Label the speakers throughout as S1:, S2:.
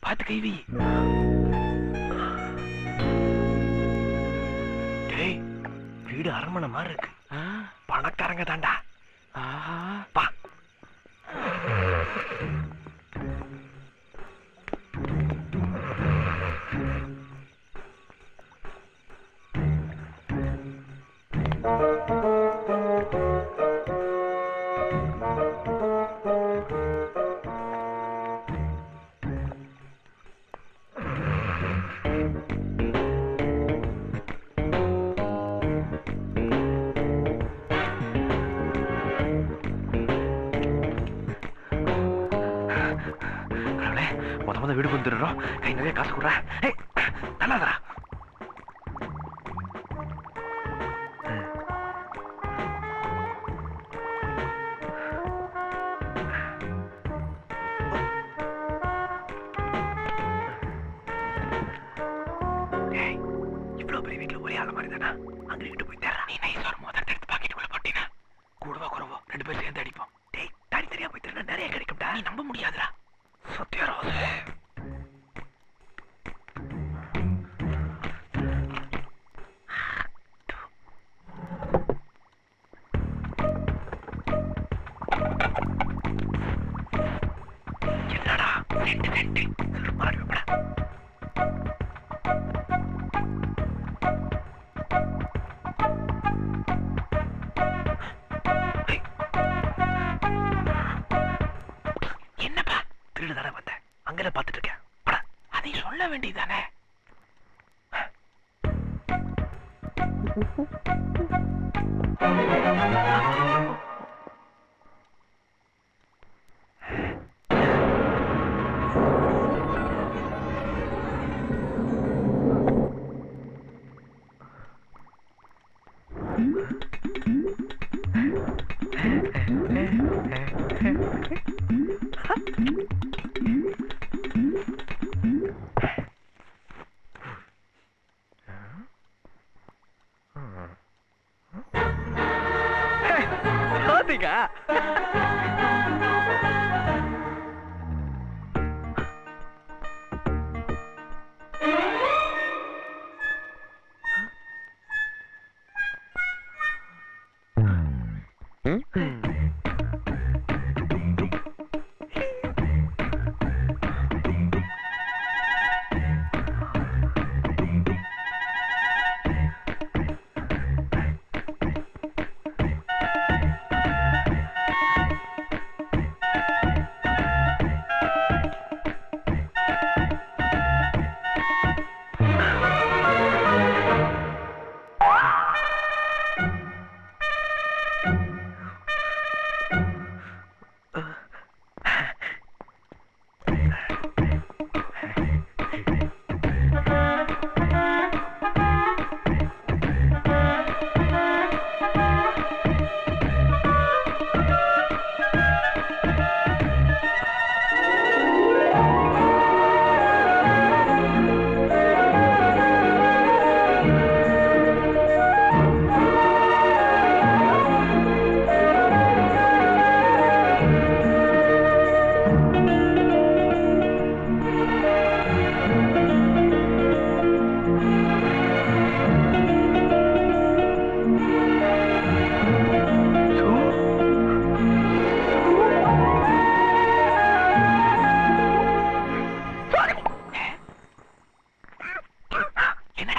S1: பார்த்து கைவி டேய் வீடு அரண்மனை மாதிரி இருக்கு பணக்காரங்க தாண்டா வா கடவுளே முத முத வீடு வந்துடுறோம் கை நிறைய காசு கொடுறா ஏய் நல்லாதரா ஏய் இவ்வளவு பெரிய வீட்டுல ஒரே ஆள மாதிரி தானா அங்க கிட்ட போய் தேடுறா நீ நைஸ் ஒரு மோதிரத்தை எடுத்து பாக்கெட்டுக்குள்ள போட்டீங்க கூடவா குறவோ ரெண்டு பேரும் சேர்ந்து அடிப்போம் டேய் தனி தனியா போய் தேடுனா நிறைய கிடைக்கும்டா நீ நம்ப முடியாதுடா சத்யராஜ் என்னடா ரெண்டு ரெண்டு மாறி வைப்படா என்னப்பா திருடு தானே வந்தேன் அங்கே பார்த்துட்டு இருக்கேன் படா அதை சொல்ல வேண்டியதானே ராதிகா என்னடா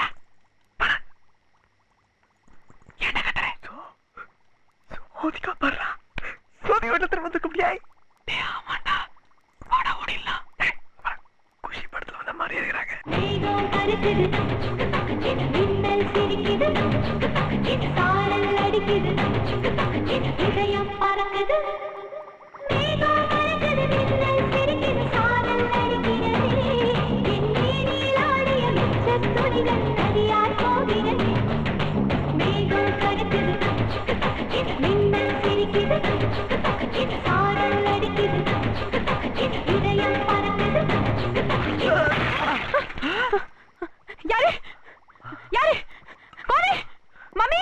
S1: என்ன கத்துற சோதிக்கா பாடுறா சோதி வீட்டுல திரும்ப வந்துக்க முடியாது டேய் ஆமாண்டா வாடா ஓடிடலாம் டேய், வா. குஷி படத்துல வந்த மாதிரி இருக்கிறாங்க
S2: மேகம் கருக்குது மின்னல் சிரிக்குது சாரல் அடிக்குது இதயம் பறக்குது மேகம் கருக்குது மின்னல் சிரிக்குது சாரல் அடிக்கிறது என் மேனில் ஆடிய மிச்சத் துளிகள் நதியாய் போகிறது மேகம் கருக்குது மின்னல் சிரிக்குது சாரல் அடிக்குது இதயம் பறக்குது
S3: யாரு யாரு கோரி மம்மி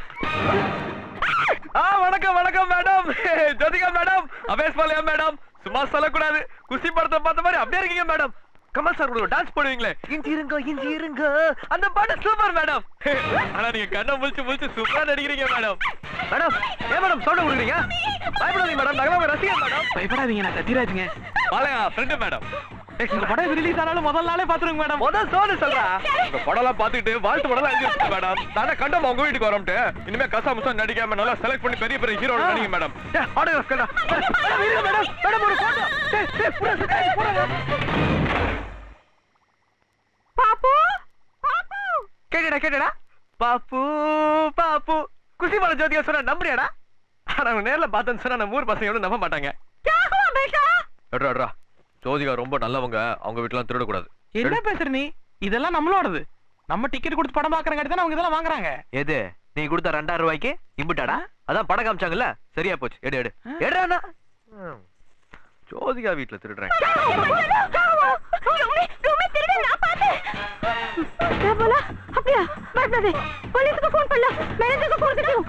S1: ஆ வணக்கம் வணக்கம் மேடம் ஜோதிகா மேடம் அபேஸ் பாளையம் மேடம் சும்மா சொல்லக்கூடாது குஷி படத்தை பார்த்த மாதிரி அப்படியே இருக்கீங்க மேடம் கமல் சார் கூட டான்ஸ் போடுவீங்களே இஞ்சி இருங்க இஞ்சி இருங்க அந்த பாட்டு சூப்பர் மேடம் ஆனா நீங்க கண்ணை முழிச்சு முழிச்சு சூப்பரா நடிக்கிறீங்க மேடம் மேடம் ஏன் மேடம் சவுண்ட் கொடுக்குறீங்க பயப்படாதீங்க மேடம் நகலாம ரசிகர் மேடம்
S4: பயப்படாதீங்க நான் சத்யராஜுங்க
S1: பாலயா ஃப்ரெண்டு மேடம்
S4: உங்க படம் ரிலீஸ் ஆனாலும் முதல் நாளே பாத்துருங்க மேடம்
S1: முதல் சோனு சொல்றா உங்க படம்லாம் பாத்துட்டு வாழ்த்து படம் எழுதி மேடம் தானே கண்டம் உங்க வீட்டுக்கு வரோம்ட்டு இனிமே கசா முசா நடிக்காம நல்லா செலக்ட் பண்ணி பெரிய பெரிய ஹீரோ நடிங்க மேடம் ஆட்டோகிராஃப் கண்டா மேடம் மேடம் ஒரு போட்டோ
S3: பாப்பு பாப்பு
S1: கேட்டடா கேட்டடா பாப்பு பாப்பு குஷி மலை ஜோதிகா சொன்னா நம்புறியாடா ஆனா அவங்க நேர்ல பார்த்தேன்னு சொன்னா நம்ம ஊர் பசங்க எவ்வளவு நம்ப மாட்டாங்க
S3: क्या हुआ बेटा
S1: எட்ரா எட்ரா ஜோதிகா ரொம்ப நல்லவங்க அவங்க வீட்டுலாம் திருடக்கூடாது
S4: என்ன பேசுற நீ இதெல்லாம் நம்மளோடது நம்ம டிக்கெட் கொடுத்து படம் பாக்குறங்காட்டி தானே அவங்க இதெல்லாம் வாங்குறாங்க
S1: எது நீ கொடுத்த ரெண்டாயிரம் ரூபாய்க்கு இம்புட்டாடா அதான் படம் காமிச்சாங்கல்ல சரியா போச்சு எடு எடு எடுறா ஜோதிகா வீட்டுல திருடுறேன்
S3: क्या बोला அப்படியா பரவாதே போலீஸ்க்கு ஃபோன் பண்ணல மேனேஜருக்கு ஃபோன் கட்டணும்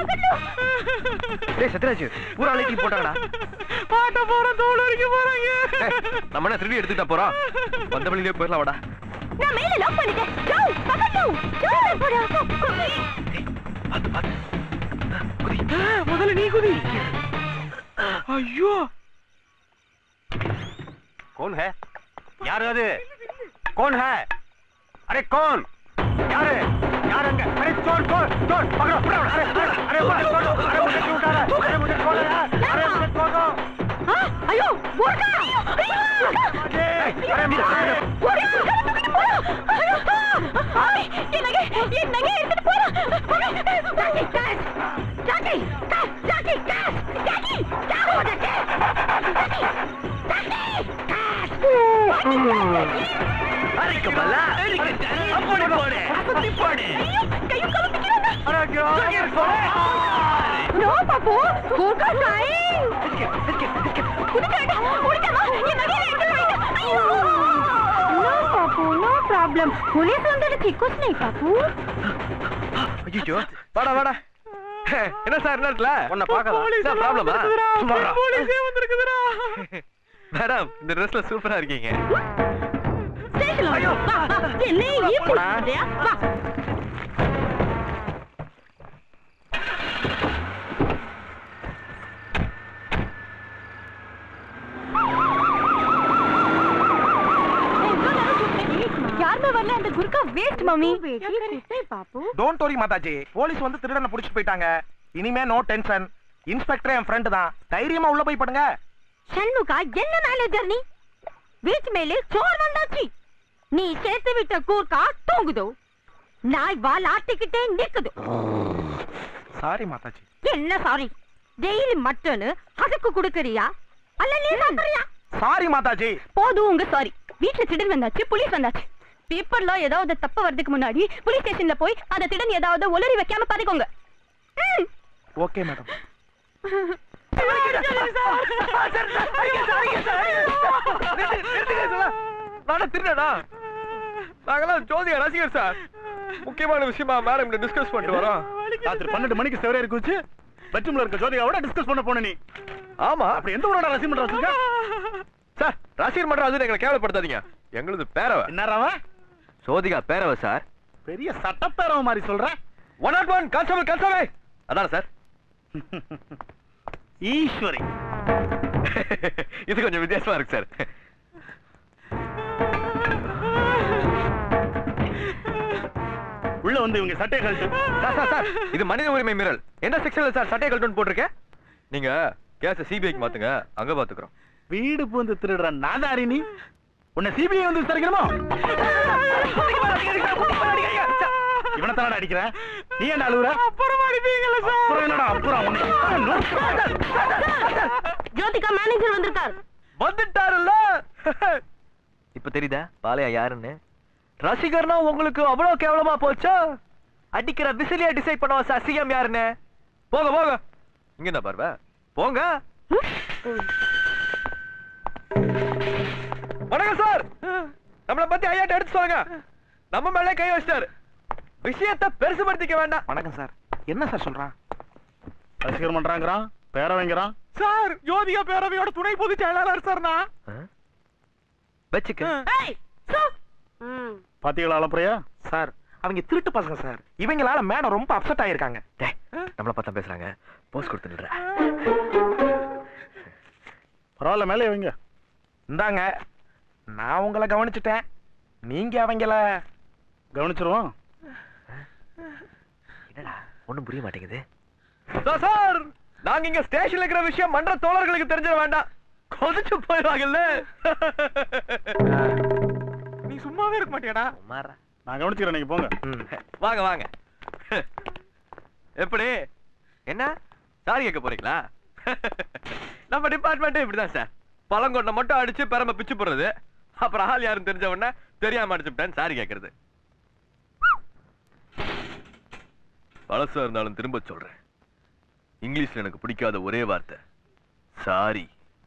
S1: டேய் சத்யராஜ் பூரா அழைக்கி போட்டாங்கடா
S4: பாட்ட போற தோல் வரைக்கும் போறாங்க
S1: ஏய், நம்ம என்ன திருடி எடுத்துட்டா போறோம் வந்த வழியிலே போயிடலாம் வாடா
S3: நான் மேல லாக் பண்ணிட்டேன் ஜோ பக்கத்து ஜோ போடா
S1: பாத்து பாத்து குதி
S4: முதல்ல நீ குதி ஐயோ
S5: कौन है यार அது कौन है अरे कौन यार है यार अंग अरे चोर चोर चोर पकड़ो पकड़ो अरे अरे अरे मुझे छोड़ो अरे मुझे क्यों उठा रहा है अरे मुझे छोड़ो यार अरे मुझे छोड़ो
S3: ஐயோ போடா
S5: अरे अरे मुझे
S3: ஓடி தூக்கிட்டு போடா ஆமி என்னங்க என்னங்க எடுத்துட்டு போடா ஜாக்கி கேஷ் ஜாக்கி கேஷ் ஜாக்கி கேஷ் ஜாக்கி क्या हुआ जैसे ஜாக்கி ஜாக்கி
S1: அரை கமலா அப்படி போடு அப்படி போடு
S3: கையும் கலப்பிக்கிறாங்க
S5: अरे क्या
S3: நோ பாப்பு கூக்கா சாய் குடிக்கடா குடிக்கமா என்ன எடுத்து வைங்க ஐயோ நோ பாப்பு நோ ப்ராப்ளம் போலீஸ் வந்துடுச்சு குछ नहीं பாப்பு
S1: ஐயோ வாடா வாடா என்ன சார் என்ன இடத்துல
S5: உன்னை பார்க்கதான்.
S1: என்ன ப்ராப்ளமா சும்மாடா
S4: போலீஸே வந்திருக்குதுடா
S1: மேடம் இந்த ட்ரெஸ்ல சூப்பரா இருக்கீங்க
S3: ஸ்டேஷன்ல ஐயோ வா வா என்ன ஈ புடிச்சியா வா யாருமே வரல அந்த குர்கா வேஸ்ட் மம்மி பாப்பு
S5: டோன்ட் வரி மாதாஜி போலீஸ் வந்து திருடனை புடிச்சிட்டு போயிட்டாங்க இனிமே நோ டென்ஷன் இன்ஸ்பெக்டர் என் ஃப்ரெண்ட் தான் தைரியமா உள்ள போய் படுங்க
S3: ஷண்முகா என்ன மேனேஜர் நீ வீட்டு மேலே சோர் வந்தாச்சு நீ சேர்த்து விட்ட கூர்க்கா தூங்குதோ நாய் வால் ஆட்டிக்கிட்டே நிக்குது
S5: சாரி மாதாஜி
S3: என்ன சாரி டெய்லி மட்டன் அதுக்கு குடுக்கறியா அல்ல நீ சாப்பிடுறியா
S5: சாரி மாதாஜி
S3: போதும் உங்க சாரி வீட்டுல திடீர் வந்தாச்சு போலீஸ் வந்தாச்சு பேப்பர்ல ஏதாவது தப்பு வர்றதுக்கு முன்னாடி போலீஸ் ஸ்டேஷன்ல போய் அந்த திடன் ஏதாவது ஒளரி வைக்காம பாத்துக்கோங்க ம்.
S5: ஓகே மேடம்
S1: நானே திருடா நாங்கெல்லாம் ஜோதியா ரசிகர் சார் முக்கியமான விஷயமா மேடம் டிஸ்கஸ் பண்ணிட்டு வரோம்
S5: ராத்திரி பன்னெண்டு மணிக்கு செவரே இருக்கு பெட்ரூம்ல இருக்க ஜோதிகாவோட டிஸ்கஸ் பண்ண போன நீ
S1: ஆமா
S5: அப்படி எந்த ஊரோட ரசிகம் பண்ற
S1: சார் ரசிகர் மன்றம் அது எங்களை கேவலப்படுத்தாதீங்க எங்களுது பேரவ
S5: என்னறாவ
S1: ஜோதிகா பேரவ சார்
S5: பெரிய சட்டப்பேரவ மாதிரி சொல்ற
S1: one not one constable constable அதான சார்
S5: ஈஸ்வரி
S1: இது கொஞ்சம் வித்தியாசமா இருக்கு சார்
S5: உள்ள வந்து இவங்க சட்டையை கழட்டு
S1: சார் சார் சார் இது மனித உரிமை மீறல் என்ன செக்ஷன்ல சார் சட்டை கழட்டுன்னு போட்டிருக்கேன் நீங்க கேஸ சிபிஐக்கு மாத்துங்க அங்க பாத்துக்கிறோம்
S5: வீடு பூந்து திருடுற நாதாரி நீ உன்னை சிபிஐ வந்து விசாரிக்கணுமோ இவனை தானடா அடிக்கிற நீ என்ன அழுகுற
S4: அப்புறம் அடிப்பீங்கல்ல
S5: அப்புறம் என்னடா அப்புறம் உன்னை
S3: ஜோதிகா மேனேஜர் வந்திருக்கார்
S1: வந்துட்டாருல்ல இப்ப தெரியுதா பாலையா யாருன்னு ரசிகர்னா உங்களுக்கு அவ்வளவு கேவலமா போச்சா அடிக்கிற விசிலியா டிசைட் பண்ணுவா சார் சிஎம் யாருன்னு போங்க போங்க இங்க என்ன பார்வ போங்க வணக்கம் சார் நம்மள பத்தி ஐயாட்ட எடுத்து சொல்லுங்க நம்ம மேலே கை வச்சிட்டாரு விஷயத்தை பெருசுபடுத்திக்க வேண்டாம்
S5: வணக்கம் சார் என்ன சார் சொல்றான் ரசிகர் பண்றாங்கிறான் பேரவைங்கிறான்
S4: சார் ஜோதிகா பேரவையோட துணை பொதுச் செயலாளர் சார் நான்
S1: வச்சுக்க
S3: ஏய் சு ம்
S5: பாத்தீங்களா அலப்புறையா
S4: சார் அவங்க திருட்டு பசங்க சார் இவங்களால மேடம் ரொம்ப அப்செட் ஆயிருக்காங்க
S1: டேய் நம்மள பார்த்தா பேசுறாங்க போஸ் கொடுத்து நில்ற
S5: பரவாயில்ல மேலே வைங்க
S4: இந்தாங்க நான் உங்களை கவனிச்சுட்டேன் நீங்க அவங்கள
S5: கவனிச்சிருவோம்
S1: என்னடா ஒண்ணும் புரிய மாட்டேங்குது
S6: சார் நாங்க இங்க ஸ்டேஷன்ல இருக்கிற விஷயம் மன்ற தோழர்களுக்கு தெரிஞ்சிட வேண்டாம் கொதிச்சு போயிடுவாங்கல்ல
S4: நீ சும்மாவே இருக்க மாட்டியாடா
S1: மாறா
S5: நான் கவனிச்சுக்கிறேன் நீங்க போங்க
S6: வாங்க வாங்க எப்படி என்ன சாரி கேட்க போறீங்களா நம்ம டிபார்ட்மெண்ட்டே இப்படிதான் சார் பழங்கொண்டை மட்டும் அடிச்சு பெரம்ப பிச்சு போடுறது அப்புறம் ஆள் யாரும் தெரிஞ்ச உடனே தெரியாம அடிச்சுட்டேன் சாரி கேட்கறது பழசா இருந்தாலும் திரும்ப சொல்றேன் இங்கிலீஷ்ல எனக்கு பிடிக்காத ஒரே வார்த்தை சாரி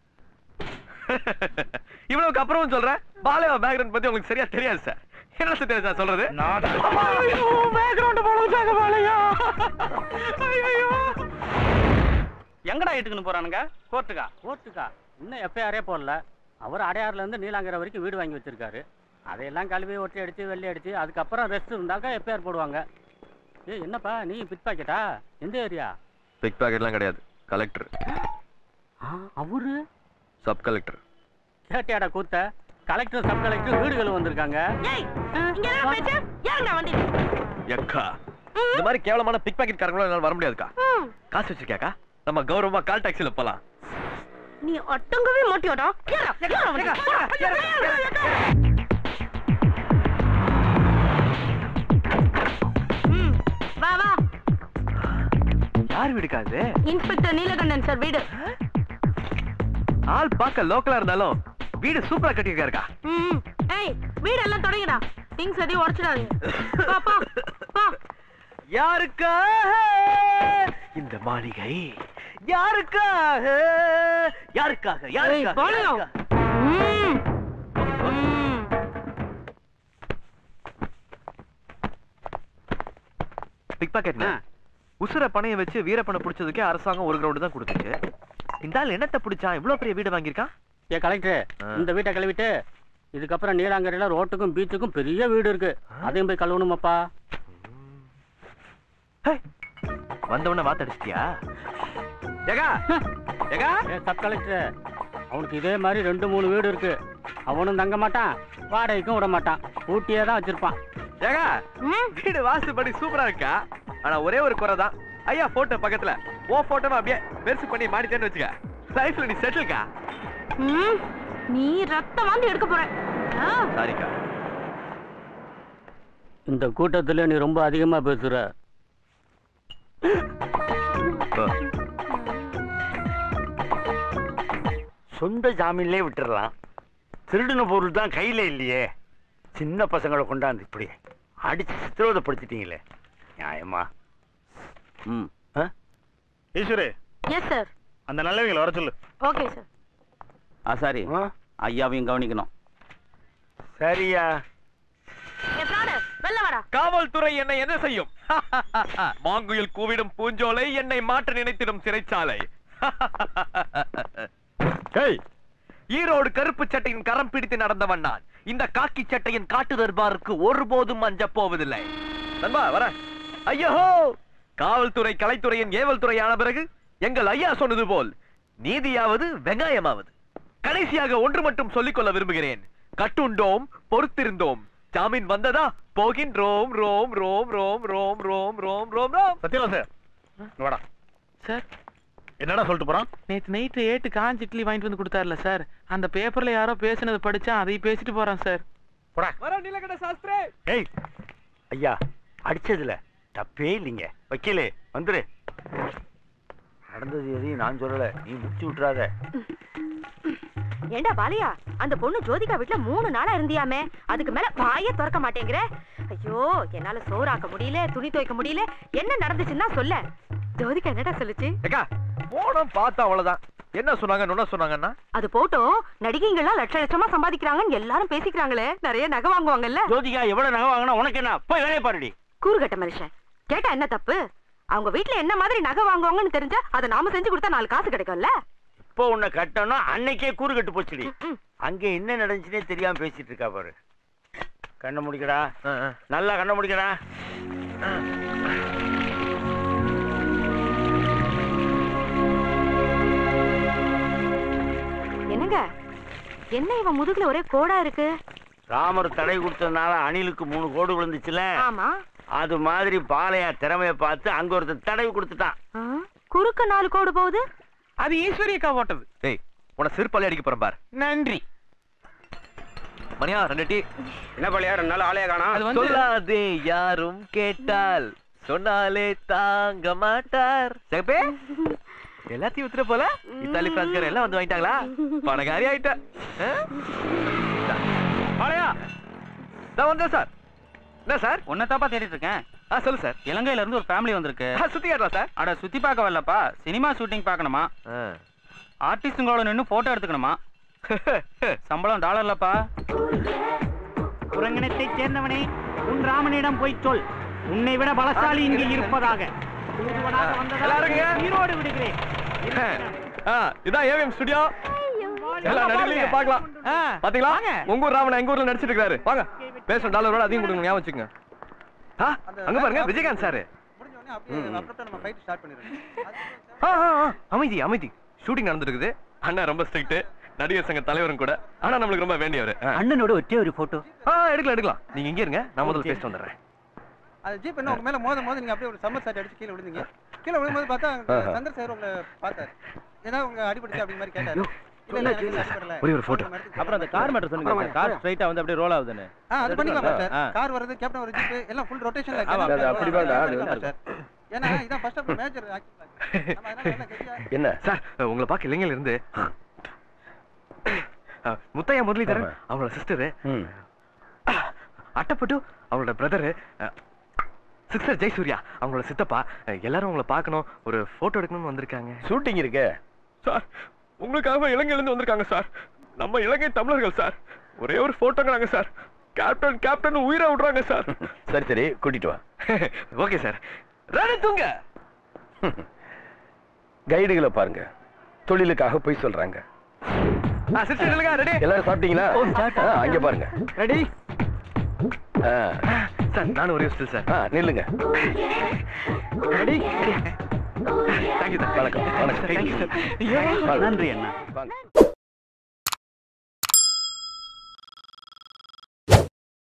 S6: இவ்வளவுக்கு அப்புறம் சொல்றேன் பாலையா பேக்ரவுண்ட் பத்தி உங்களுக்கு சரியா தெரியாது சார் என்ன சார் தெரியாது சார் சொல்றது
S4: பேக்ரவுண்ட் போடுறாங்க பாலையா ஐயோ
S7: எங்கடா இட்டுக்குன்னு போறானுங்க கோர்ட்டுக்கா கோர்ட்டுக்கா இன்னும் எஃப்ஐஆரே போடல அவர் அடையாறுல இருந்து நீலாங்கரை வரைக்கும் வீடு வாங்கி வச்சிருக்காரு அதையெல்லாம் கழுவி ஒட்டி அடிச்சு வெள்ளை அடிச்சு அதுக்கப்புறம் ரெஸ்ட் இருந்தாக்கா எஃப்ஐஆர் போடுவாங்க ஏய் என்னப்பா நீ பிட் பாக்கெட்டா எந்த ஏரியா
S6: பிக் பாக்கெட்லாம் கிடையாது கலெக்டர்
S7: அவரு
S6: சப் கலெக்டர்
S7: கேட்டியாடா கூத்த கலெக்டர் சப் கலெக்டர் வீடுகள் வந்திருக்காங்க
S3: ஏய் இங்க என்ன பேச்சு ஏறுங்க வண்டி
S6: எக்கா இந்த மாதிரி கேவலமான பிக் பாக்கெட் காரங்களும் என்னால வர முடியாதுக்கா
S3: ம்
S6: காசு வச்சிருக்கியாக்கா நம்ம கௌரவமா கால் டாக்ஸில போலாம்
S3: நீ ஒட்டங்கவே மாட்டியோடா ஏறா ஏறா வண்டி போடா, ஏறா, ஏறா, ஏறா. ம் வா வா
S6: யார் வீடுக்கா இது
S3: இன்ஸ்பெக்டர் நீலகண்டன் சார் வீடு
S6: ஆள் பார்க்க லோக்கலா இருந்தாலும் வீடு சூப்பரா கட்டியிருக்காருக்கா
S3: ம் ஏய் வீடெல்லாம் தொடங்கிடா திங்ஸ் எதையும் உடச்சிடாதீங்க பா பா பா
S6: யாருக்காக இந்த மாளிகை யாருக்காக யாருக்காக
S3: ஏய்
S6: யாருக்காக
S3: பாலியம் ம் ம்
S6: பிக் பாக்கெட்ல
S7: ஆ.
S6: உசுர பணைய வச்சு வீரப்பனை பிடிச்சதுக்கே அரசாங்கம் ஒரு கிரவுண்ட் தான் கொடுத்துச்சு இந்த ஆள் என்னத்தை பிடிச்சான் இவ்வளவு பெரிய வீடு வாங்கியிருக்கான்
S7: ஏ கலெக்டர்
S6: ஆ.
S7: இந்த வீட்டை கழுவிட்டு இதுக்கப்புறம் நீலாங்கரையில ரோட்டுக்கும் பீச்சுக்கும் பெரிய வீடு இருக்கு அதையும் போய் கழுவணுமாப்பா
S6: வந்தவன வாத்தடிச்சிட்டியா ஏகா ஏகா
S7: ஏ சப் கலெக்டர் அவனுக்கு இதே மாதிரி ரெண்டு மூணு வீடு இருக்கு அவனும் தங்க மாட்டான் வாடகைக்கும் விட மாட்டான் ஊட்டியே தான் வச்சிருப்பான்
S6: ஏகா
S3: ம்
S6: வீடு வாஸ்துபடி சூப்பரா இருக்கா ஆனா ஒரே ஒரு குறை தான் ஐயா போட்டோ பக்கத்துல ஓ போட்டோவை அப்படியே பெருசு பண்ணி மாட்டிட்டேன்னு வச்சுக்க லைஃப்ல நீ செட்டில்கா
S3: ம் நீ ரத்தம் வாந்தி எடுக்க போற ஆ
S6: சாரிக்கா
S7: இந்த கூட்டத்துல நீ ரொம்ப அதிகமா பேசுற
S8: சொந்த ஜாமீன்லே விட்டுறலாம் திருடின பொருள் தான் கையில இல்லையே சின்ன பசங்களை கொண்டாந்து இப்படி அடிச்சு சித்திரவதைப்படுத்திட்டீங்களே நியாயமா ம் ஆ?
S5: ஈஸ்வரே
S3: எஸ் சார்
S5: அந்த நல்லவங்களை வர சொல்லு
S3: ஓகே சார்
S7: ஆசாரி
S8: ஆ?
S7: ஐயாவையும் கவனிக்கணும்
S8: சரியா
S3: என் பிராணர் வெளில வாடா
S6: காவல்துறை என்னை என்ன செய்யும் மாங்குயில் கூவிடும் பூஞ்சோலை என்னை மாற்ற நினைத்திடும் சிறைச்சாலை
S5: ஏய்
S6: ஈரோடு கருப்பு சட்டையின் கரம் பிடித்து நடந்தவன் நான் இந்த காக்கி சட்டையின் காட்டு தர்பாருக்கு ஒருபோதும் அஞ்சப் போவதில்லை நண்பா வர ஐயோ காவல்துறை கலைத்துறையின் ஏவல் துறை ஆன பிறகு எங்கள் ஐயா சொன்னது போல் நீதியாவது வெங்காயமாவது கடைசியாக ஒன்று மட்டும் சொல்லிக்கொள்ள விரும்புகிறேன் கட்டுண்டோம் பொறுத்திருந்தோம் ஜாமீன் வந்ததா போகின்றோம் ரோம் ரோம் ரோம் ரோம் ரோம் ரோம் ரோம் ரோம்
S5: சத்யவா சார் இங்க வாடா
S4: சார்
S5: என்னடா சொல்லிட்டு போறான்
S4: நேத்து நைட்டு ஏட்டு காஞ்சி இட்லி வாங்கிட்டு வந்து கொடுத்தாருல சார் அந்த பேப்பர்ல யாரோ பேசுனது படிச்சா அதையும் பேசிட்டு போறான் சார்
S5: போடா
S6: வர நீலகண்ட சாஸ்திரே
S8: ஏய் ஐயா அடிச்சதுல தப்பே இல்லைங்க வக்கீலே வந்துரு நடந்தது எதையும் நான் சொல்லல நீ முடிச்சு விட்டுறாத
S3: ஏண்டா பாலியா அந்த பொண்ணு ஜோதிகா வீட்ல மூணு நாளா இருந்தியாமே அதுக்கு மேல வாயே திறக்க மாட்டேங்கிற ஐயோ என்னால சோறாக்க முடியல துணி துவைக்க முடியல என்ன நடந்துச்சுன்னா சொல்ல ஜோதிகா என்னடா சொல்லுச்சு
S6: ஏக்கா போனோம் பார்த்தா அவ்வளவுதான் என்ன சொன்னாங்க நுண்ண சொன்னாங்கன்னா
S3: அது போட்டும் நடிகைங்கள்லாம் லட்ச லட்சமா சம்பாதிக்கிறாங்கன்னு எல்லாரும் பேசிக்கிறாங்களே நிறைய நகை வாங்குவாங்கல்ல
S8: ஜோதிகா எவ்வளவு நகை வாங்கினா உனக்கு என்ன போய் வேலையை பாருடி
S3: கூறுகட்ட மனுஷன் கேட்டா என்ன தப்பு அவங்க வீட்ல என்ன மாதிரி நகை வாங்குவாங்கன்னு தெரிஞ்சா அதை நாம செஞ்சு கொடுத்தா நாலு காசு கிடைக்கும்ல
S8: இப்போ உன்னை கட்டணும் அன்னைக்கே கூறு கட்டு போச்சுடி
S3: ம்.
S8: அங்க என்ன நடந்துச்சுன்னே தெரியாம பேசிட்டு இருக்கா பாரு கண்ணை முடிக்கடா
S6: ஆ, ஆ.
S8: நல்லா கண்ணை முடிக்கடா
S3: என்னங்க என்ன இவன் முதுகுல ஒரே கோடா இருக்கு
S8: ராமர் தடை கொடுத்ததுனால அணிலுக்கு மூணு கோடு விழுந்துச்சுல
S3: ஆமா
S8: அது மாதிரி பாலையா திறமைய பார்த்து அங்க ஒருத்தன் தடவி கொடுத்துட்டான்
S3: ஆ, குறுக்க நாலு கோடு போகுது
S4: அது ஈஸ்வரியக்கா போட்டது
S6: டேய் உன சிறுபாலே அடிக்க போறேன் பார்
S4: நன்றி
S6: மணியா ரெண்டு டீ
S5: என்ன பள்ளியா ரெண்டு நாள் ஆளைய காணோம்
S4: அது வந்து
S6: சொல்லாதே யாரும் கேட்டால் சொன்னாலே தாங்க மாட்டார் சிகப்பே எல்லாத்தையும் வித்துற போல இத்தாலி பிரான்ஸ்கார எல்லாம் வந்து வாங்கிட்டாங்களா பணக்காரி ஆயிட்ட ஆ?
S7: ஆளையா
S6: நான் வந்தேன் சார் என்ன சார்
S7: உன்னை தாப்பா தேடிட்டு இருக்கேன்
S6: ஆ சொல்லு சார்
S7: இலங்கையில இருந்து ஒரு ஃபேமிலி வந்திருக்கு
S6: ஆ, சுத்தி காட்டலாம் சார்
S7: அட சுத்தி பார்க்க வரலப்பா சினிமா ஷூட்டிங் பார்க்கணுமா
S6: ஆ.
S7: ஆர்டிஸ்டுங்களோட நின்று போட்டோ எடுத்துக்கணுமா சம்பளம் டாலர்லப்பா
S9: குரங்கணத்தைச் சேர்ந்தவனே உன் ராமனிடம் போய் சொல் உன்னை விட பலசாலி இங்கே இருப்பதாக தூதுவனாக வந்ததால்
S6: எல்லாருங்க.
S9: உயிரோடு விடுகிறேன்
S6: ஆ, இதான் ஏவிஎம் ஸ்டுடியோ எல்லாம் நடிகளையும் இங்க பார்க்கலாம் பாத்தீங்களா உங்க ஊர் ராமன் எங்க ஊர்ல நடிச்சிட்டு இருக்காரு வாங்க பேசுற டாலரோட அதையும் கொடுங்க ஞாபகம் வச்சுக்கோங்க ஆ, அங்க பாருங்க விஜயகாந்த் சார் அமைதி அமைதி ஷூட்டிங் நடந்துட்டு இருக்குது அண்ணா ரொம்ப ஸ்ட்ரிக்ட் நடிகர் சங்க தலைவரும் கூட ஆனா நம்மளுக்கு ரொம்ப வேண்டியவர் ஆ.
S9: அண்ணனோட ஒற்றே ஒரு போட்டோ
S6: ஆ எடுக்கலாம் எடுக்கலாம் நீங்க இங்க இருங்க நான் முதல்ல பேசிட்டு வந்துடுறேன்
S10: அது ஜீப் என்ன உங்க மேல மோத மோத நீங்க அப்படியே ஒரு சம்மர் சாட் அடிச்சு கீழே விழுந்தீங்க கீழே விழும்போது பார்த்தா அங்க சந்திர சார் உங்களை பார்த்தாரு ஏதாவது உங்க அடிபட்டுச்சு அப்படி மாதிரி கேட்டாரு இல்ல இல்ல எனக்கு அடிபடல
S6: ஒரே ஒரு photo.
S10: அப்புறம் அந்த கார் மேட்டர் சொன்னீங்க கார் ஸ்ட்ரைட்டா வந்து அப்படியே ரோல் ஆகுதுன்னு ஆ அது பண்ணிக்கலாம் சார் கார் வருது கேப்டன் ஒரு ஜீப் எல்லாம் ஃபுல் ரொட்டேஷன்ல அப்படி சார் ஏன்னா இதான் ஃபர்ஸ்ட் ஆஃப் மேஜர் நம்ம அதனால எல்லாம் கெட்டியா
S6: என்ன சார் உங்களை பார்க்க இளைஞர்ல இருந்து ஆ, முத்தையா முரளிதரன் அவங்களோட சிஸ்டரு அட்டப்பட்டு அவங்களோட பிரதரு சிஸ்டர் ஜெயசூர்யா அவங்களோட சித்தப்பா அஹ், எல்லாரும் உங்களை பார்க்கணும் ஒரு போட்டோ எடுக்கணும்னு வந்திருக்காங்க
S5: ஷூட்டிங் இருக்கு
S6: சார் உங்களுக்காக இலங்கையில இருந்து வந்திருக்காங்க சார் நம்ம இலங்கை தமிழர்கள் சார் ஒரே ஒரு போட்டோங்கிறாங்க சார் கேப்டன் கேப்டன் உயிரை விடுறாங்க சார்
S5: சரி சரி கூட்டிட்டு வா
S6: ஓகே சார் ராணி தூங்க
S5: கைடுகளை பாருங்க தொழிலுக்காக போய் சொல்றாங்க
S6: சிஸ்டர் இல்லைங்க ரெடி
S5: எல்லாரும் சாப்பிட்டீங்களா ஆ, அங்க பாருங்க
S6: ரெடி
S5: ஆ,
S6: சார் நானும் ஒரே ஸ்டில் சார்
S5: ஆ, நில்லுங்க
S6: ரெடி தேங்க்யூ சார்
S5: வணக்கம் வணக்கம்
S6: தேங்க்யூ சார்
S9: நன்றி அண்ணா
S5: வாங்க